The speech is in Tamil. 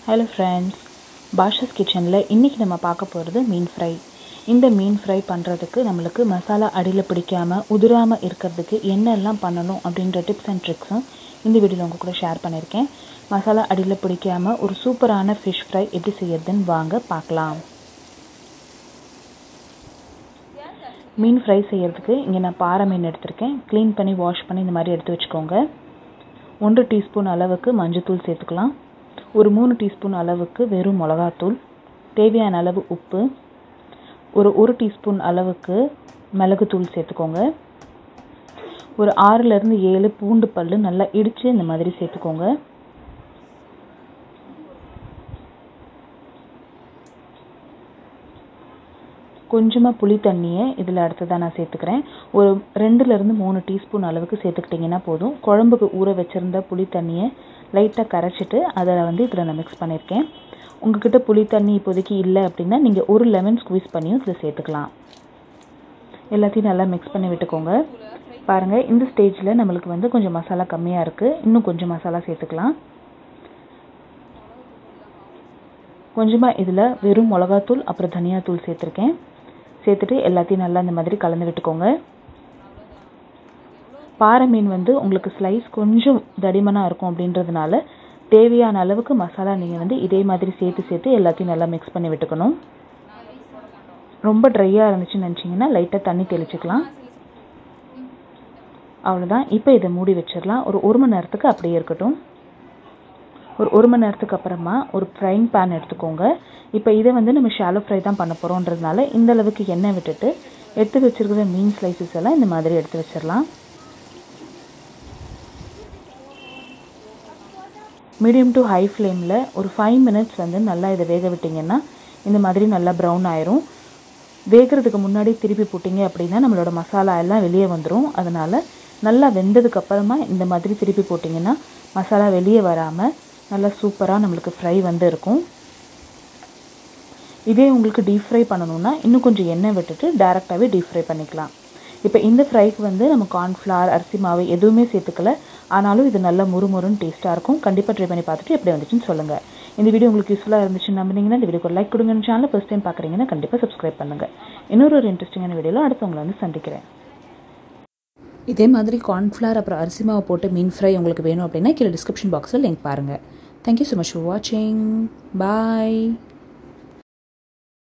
ஹலோ ஃப்ரெண்ட்ஸ் பாஷாஸ் கிச்சனில் இன்றைக்கி நம்ம பார்க்க போகிறது மீன் ஃப்ரை இந்த மீன் ஃப்ரை பண்ணுறதுக்கு நம்மளுக்கு மசாலா அடியில் பிடிக்காமல் உதிராமல் இருக்கிறதுக்கு என்னெல்லாம் பண்ணணும் அப்படின்ற டிப்ஸ் அண்ட் ட்ரிக்ஸும் இந்த வீடியோவில் உங்கள் கூட ஷேர் பண்ணியிருக்கேன் மசாலா அடியில் பிடிக்காமல் ஒரு சூப்பரான ஃபிஷ் ஃப்ரை எப்படி செய்யறதுன்னு வாங்க பார்க்கலாம் மீன் ஃப்ரை செய்கிறதுக்கு இங்கே நான் பாறை மீன் எடுத்திருக்கேன் க்ளீன் பண்ணி வாஷ் பண்ணி இந்த மாதிரி எடுத்து வச்சுக்கோங்க ஒன்று டீஸ்பூன் அளவுக்கு மஞ்சத்தூள் சேர்த்துக்கலாம் ஒரு மூணு டீஸ்பூன் அளவுக்கு வெறும் மிளகாத்தூள் தேவையான அளவு உப்பு ஒரு ஒரு டீஸ்பூன் அளவுக்கு மிளகுத்தூள் சேர்த்துக்கோங்க ஒரு ஆறுலேருந்து ஏழு பூண்டு பல் நல்லா இடித்து இந்த மாதிரி சேர்த்துக்கோங்க கொஞ்சமாக புளி தண்ணியை இதில் அடுத்ததாக நான் சேர்த்துக்கிறேன் ஒரு ரெண்டுலேருந்து மூணு டீஸ்பூன் அளவுக்கு சேர்த்துக்கிட்டிங்கன்னா போதும் குழம்புக்கு ஊற வச்சுருந்த புளி தண்ணியை லைட்டாக கரைச்சிட்டு அதில் வந்து இதில் நான் மிக்ஸ் பண்ணியிருக்கேன் உங்ககிட்ட புளி தண்ணி இப்போதைக்கு இல்லை அப்படின்னா நீங்கள் ஒரு லெமன் ஸ்குவீஸ் பண்ணியும் இதில் சேர்த்துக்கலாம் எல்லாத்தையும் நல்லா மிக்ஸ் பண்ணி விட்டுக்கோங்க பாருங்கள் இந்த ஸ்டேஜில் நம்மளுக்கு வந்து கொஞ்சம் மசாலா கம்மியாக இருக்குது இன்னும் கொஞ்சம் மசாலா சேர்த்துக்கலாம் கொஞ்சமாக இதில் வெறும் மிளகாத்தூள் அப்புறம் தனியாத்தூள் சேர்த்துருக்கேன் சேர்த்துட்டு எல்லாத்தையும் நல்லா இந்த மாதிரி கலந்து விட்டுக்கோங்க பாறை மீன் வந்து உங்களுக்கு ஸ்லைஸ் கொஞ்சம் தடிமனாக இருக்கும் அப்படின்றதுனால தேவையான அளவுக்கு மசாலா நீங்கள் வந்து இதே மாதிரி சேர்த்து சேர்த்து எல்லாத்தையும் நல்லா மிக்ஸ் பண்ணி விட்டுக்கணும் ரொம்ப ட்ரையாக இருந்துச்சுன்னு நினச்சிங்கன்னா லைட்டாக தண்ணி தெளிச்சுக்கலாம் அவ்வளோதான் இப்போ இதை மூடி வச்சிடலாம் ஒரு ஒரு மணி நேரத்துக்கு அப்படியே இருக்கட்டும் ஒரு ஒரு மணி நேரத்துக்கு அப்புறமா ஒரு ஃப்ரைங் பேன் எடுத்துக்கோங்க இப்போ இதை வந்து நம்ம ஷாலோ ஃப்ரை தான் பண்ண போகிறோன்றதுனால இந்த அளவுக்கு எண்ணெய் விட்டுட்டு எடுத்து வச்சுருக்கிற மீன் ஸ்லைசஸ் எல்லாம் இந்த மாதிரி எடுத்து வச்சிடலாம் மீடியம் டு ஹை ஃப்ளேமில் ஒரு ஃபைவ் மினிட்ஸ் வந்து நல்லா இதை வேக விட்டிங்கன்னா இந்த மாதிரி நல்லா ப்ரௌன் ஆயிரும் வேகிறதுக்கு முன்னாடி திருப்பி போட்டிங்க அப்படின்னா நம்மளோட மசாலா எல்லாம் வெளியே வந்துடும் அதனால் நல்லா வெந்ததுக்கு அப்புறமா இந்த மாதிரி திருப்பி போட்டிங்கன்னா மசாலா வெளியே வராமல் நல்லா சூப்பராக நம்மளுக்கு ஃப்ரை வந்து இருக்கும் இதே உங்களுக்கு டீப் ஃப்ரை பண்ணணுன்னா இன்னும் கொஞ்சம் எண்ணெய் விட்டுட்டு டேரெக்டாகவே டீப் ஃப்ரை பண்ணிக்கலாம் இப்போ இந்த ஃப்ரைக்கு வந்து நம்ம கார்ன்ஃப்ளவர் அரிசி மாவு எதுவுமே சேர்த்துக்கல ஆனாலும் இது நல்ல முறுமுறுன்னு டேஸ்ட்டாக இருக்கும் கண்டிப்பாக ட்ரை பண்ணி பார்த்துட்டு எப்படி வந்துச்சுன்னு சொல்லுங்கள் இந்த வீடியோ உங்களுக்கு யூஸ்ஃபுல்லாக இருந்துச்சுன்னு நம்பினீங்கன்னா இந்த வீடியோக்கு லைக் கொடுங்க சேனல் ஃபஸ்ட் டைம் பார்க்குறீங்கன்னா கண்டிப்பாக சப்ஸ்கிரைப் பண்ணுங்கள் இன்னொரு ஒரு இன்ட்ரெஸ்டிங்கான வீடியோவில் அடுத்தவங்களை வந்து சந்திக்கிறேன் இதே மாதிரி கார்ன்ஃப்ளவர் அப்புறம் அரிசி மாவு போட்டு மீன் ஃப்ரை உங்களுக்கு வேணும் அப்படின்னா கீழே டிஸ்கிரிப்ஷன் பாக்ஸில் லிங்க் பாருங்கள் தேங்க்யூ ஸோ மச் ஃபார் வாட்சிங் பாய்